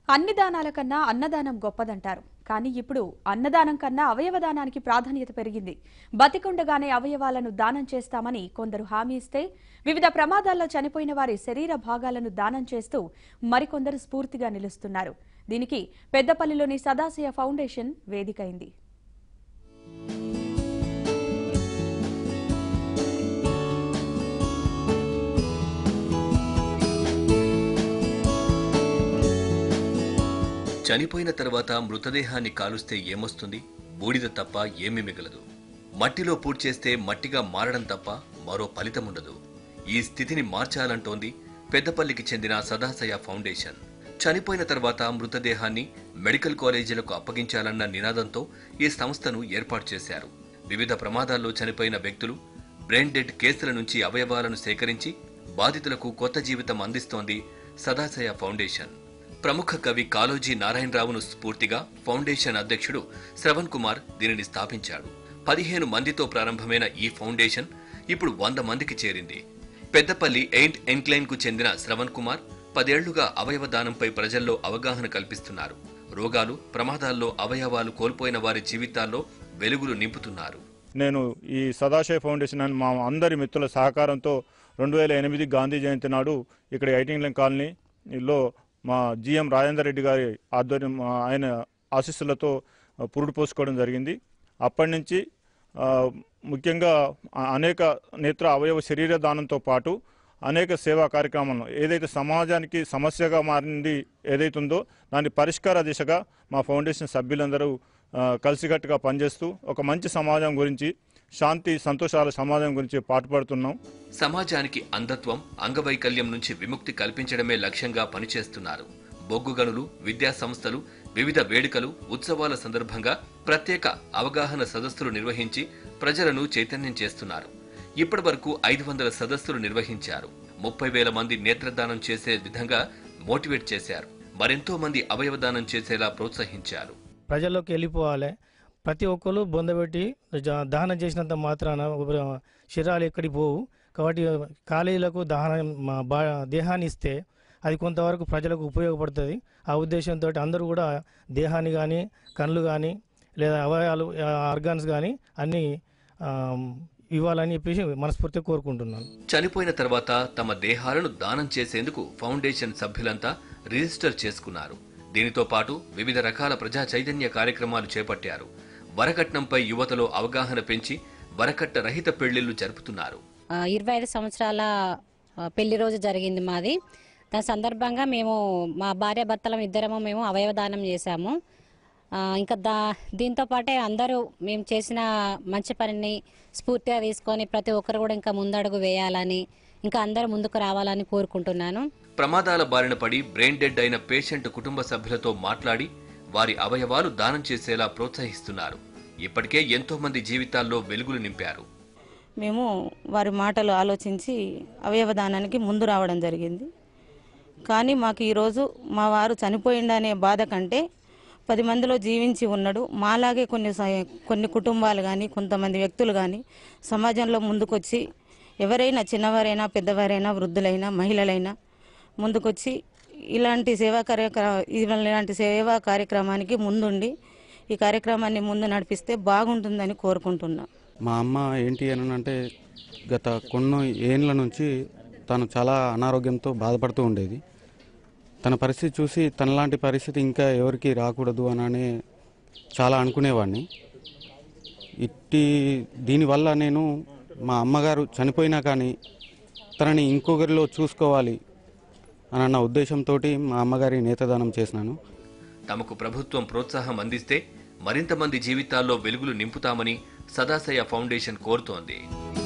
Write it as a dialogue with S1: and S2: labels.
S1: అన్ని దానాల కన్నా అన్నదానం గొప్పదంటారు కానీ ఇప్పుడు అన్నదానం కన్నా అవయవదానానికి ప్రాధాన్యత పెరిగింది బతికుండగానే అవయవాలను దానం చేస్తామని కొందరు హామీ ఇస్తే వివిధ ప్రమాదాల్లో చనిపోయిన వారి శరీర భాగాలను దానం చేస్తూ మరికొందరు స్ఫూర్తిగా నిలుస్తున్నారు దీనికి పెద్దపల్లిలోని సదాశయ ఫౌండేషన్ వేదికైంది
S2: చనిపోయిన తర్వాత మృతదేహాన్ని కాలుస్తే ఏమొస్తుంది బూడిద తప్ప ఏమీ మిగలదు మట్టిలో పూడ్చేస్తే మట్టిగా మారడం తప్ప మరో ఫలితముండదు ఈ స్థితిని మార్చాలంటోంది పెద్దపల్లికి చెందిన సదాశయ ఫౌండేషన్ చనిపోయిన తర్వాత మృతదేహాన్ని మెడికల్ కాలేజీలకు అప్పగించాలన్న నినాదంతో ఈ సంస్థను ఏర్పాటు చేశారు వివిధ ప్రమాదాల్లో చనిపోయిన వ్యక్తులు బ్రెయిన్ డెడ్ కేసుల నుంచి అవయవాలను సేకరించి బాధితులకు కొత్త జీవితం అందిస్తోంది సదాశయ ఫౌండేషన్ ప్రముఖ కవి కాళోజీ నారాయణరావును స్ఫూర్తిగా ఫౌండేషన్ అధ్యక్షుడు శ్రవణ్ కుమార్ దీనిని స్థాపించాడు పదిహేను మందితో ప్రారంభమైన ఈ ఫౌండేషన్ ఇప్పుడు వంద మందికి చేరింది పెద్దపల్లి ఎయింట్ ఎన్క్లైన్ కు చెందిన శ్రవణ్ కుమార్ పదేళ్లుగా అవయవ దానంపై ప్రజల్లో అవగాహన కల్పిస్తున్నారు రోగాలు ప్రమాదాల్లో అవయవాలు కోల్పోయిన వారి జీవితాల్లో వెలుగులు నింపుతున్నారు
S3: నేను ఈ సదాశయ ఫౌండేషన్ అని మా అందరి మిత్రుల సహకారంతో రెండు వేల ఎనిమిది గాంధీ జయంతి నాడు ఇక్కడ ఎయిటింగ్లైన్ కాలనీలో మా జిఎం రాజేందర్ రెడ్డి గారి ఆధ్వర్యం ఆ, ఆయన ఆశీస్సులతో ఆ, పురుడు పోసుకోవడం జరిగింది అప్పటి నుంచి ఆ, ముఖ్యంగా ఆ- అనేక నేత్ర అవయవ శరీర దానంతో పాటు అనేక సేవా కార్యక్రమాలను ఏదైతే సమాజానికి సమస్యగా మారింది ఏదైతే ఉందో దాని పరిష్కార దిశగా మా ఫౌండేషన్ సభ్యులందరూ ఆ, కలిసికట్టుగా పనిచేస్తూ ఒక మంచి సమాజం గురించి శాంతి సంతోషాల సమాజం గురించి పాటుపడుతున్నాం
S2: సమాజానికి అంధత్వం అంగవైకల్యం నుంచి విముక్తి కల్పించడమే లక్ష్యంగా పనిచేస్తున్నారు బొగ్గు గనులు విద్యా సంస్థలు వివిధ వేడుకలు ఉత్సవాల సందర్భంగా ప్రత్యేక అవగాహన సదస్సులు నిర్వహించి ప్రజలను చైతన్యం చేస్తున్నారు ఇప్పటి వరకు ఐదు వందల సదస్సులు నిర్వహించారు ముప్పై వేల మంది నేత్రదానం చేసే విధంగా మోటివేట్ చేశారు మరెంతో మంది అవయవదానం చేసేలా ప్రోత్సహించారు
S4: ప్రజల్లోకి వెళ్ళిపోవాలి ప్రతి ఒక్కరు బొందబెట్టి జ- దహనం చేసినంత మాత్రాన ఒక శరీరాలు ఎక్కడికి పోవు కాబట్టి కాలేజీలకు దహనం మా బా దేహాన్ని ఇస్తే అది కొంతవరకు ప్రజలకు ఉపయోగపడుతుంది ఆ ఉద్దేశంతో అందరూ కూడా దేహాన్ని కానీ కళ్ళు కానీ లేదా అవయవాలు ఆర్గాన్స్ కానీ అన్నీ ఆ, ఇవ్వాలని చెప్పేసి మనస్ఫూర్తిగా కోరుకుంటున్నాను
S2: చనిపోయిన తర్వాత తమ దేహాలను దానం చేసేందుకు ఫౌండేషన్ సభ్యులంతా రిజిస్టర్ చేసుకున్నారు దీనితో పాటు వివిధ రకాల ప్రజా చైతన్య కార్యక్రమాలు చేపట్టారు వరకట్నంపై యువతలో అవగాహన పెంచి వరకట్న రహిత పెళ్లిళ్లు జరుపుతున్నారు
S5: ఆ, ఇరవై ఐదు సంవత్సరాల ఆ, పెళ్లి రోజు జరిగింది మాది దాని సందర్భంగా మేము మా భార్య భర్తలం ఇద్దరము మేము అవయవదానం చేశాము ఆ, ఇంకా దా దీంతో పాటే అందరూ మేము చేసిన మంచి పనిని స్ఫూర్తిగా తీసుకొని ప్రతి ఒక్కరు కూడా ఇంకా ముందడుగు వేయాలని ఇంకా అందరూ ముందుకు రావాలని కోరుకుంటున్నాను
S2: ప్రమాదాల బారిన పడి బ్రెయిన్ డెడ్ అయిన పేషెంట్ కుటుంబ సభ్యులతో మాట్లాడి వారి అవయవాలు దానం చేసేలా ప్రోత్సహిస్తున్నారు ఇప్పటికే ఎంతో మంది జీవితాల్లో వెలుగులు నింపారు
S6: మేము వారి మాటలు ఆలోచించి అవయవదానానికి ముందు రావడం జరిగింది కానీ మాకు ఈరోజు మా వారు చనిపోయిండనే బాధ కంటే పది మందిలో జీవించి ఉన్నాడు మాలాగే కొన్ని స- కొన్ని కుటుంబాలు కానీ కొంతమంది వ్యక్తులు కానీ సమాజంలో ముందుకొచ్చి ఎవరైనా చిన్నవారైనా పెద్దవారైనా వృద్ధులైనా మహిళలైనా ముందుకొచ్చి ఇలాంటి సేవా కార్యక్రమ ఇలాంటి సేవా కార్యక్రమానికి ముందుండి ఈ కార్యక్రమాన్ని ముందు నడిపిస్తే బాగుంటుందని కోరుకుంటున్నాం
S7: మా అమ్మ ఏంటి అని అంటే గత కొన్ని ఏండ్ల నుంచి తను చాలా అనారోగ్యంతో బాధపడుతూ ఉండేది తన పరిస్థితి చూసి తనలాంటి పరిస్థితి ఇంకా ఎవరికి రాకూడదు అని చాలా అనుకునేవాడిని ఇట్టి దీనివల్ల నేను మా అమ్మగారు చనిపోయినా కానీ తనని ఇంకొకరిలో చూసుకోవాలి అని అన్న ఉద్దేశంతో మా అమ్మగారి నేతదానం చేసినాను
S2: తమకు ప్రభుత్వం ప్రోత్సాహం అందిస్తే మరింత మంది జీవితాల్లో వెలుగులు నింపుతామని సదాశయ ఫౌండేషన్ కోరుతోంది